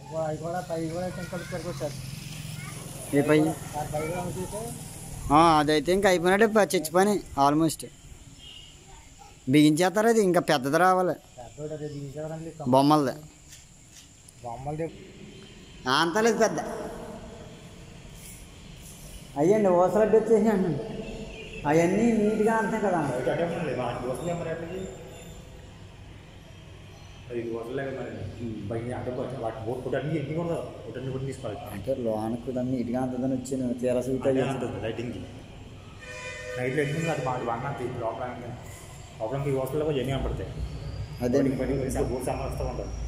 అవి కూడా పై కూడా ఇంకా కలుపుకోవచ్చు ఏ పై సార్ పై కూడా చూస్తే ఆ, అదైతే ఇంకా అయిపోయినట్టే ప- చచ్చి పని ఆల్మోస్ట్ బిగించేస్తారు అది ఇంకా పెద్దది రావాలి పెద్దోడు అదే దిగించడానికి బొమ్మలది బొమ్మలు అంత లేదు పెద్ద అయ్యండి ఊసలడ్డు వచ్చేసి అండి అవన్నీ నీట్గా అంటాయి కదా అది వదలలేదు మరి బయట అంటే వాటి బోట్ ఫుటన్ని ఎన్ని కూడా ఫుటన్ని కూడా తీసుకోవాలి అంటే లోనకు దాన్ని నీట్గా అంతదని వచ్చి తీర అదే ఉంటుంది లైటింగ్కి నైట్ లైటింగ్ అది బాగా బాగా లోపల లోపలికి హోటల్లో ఎన్ని కనపడతాయి అదే బయట బోట్ సామాన్ వస్తూ ఉంటుంది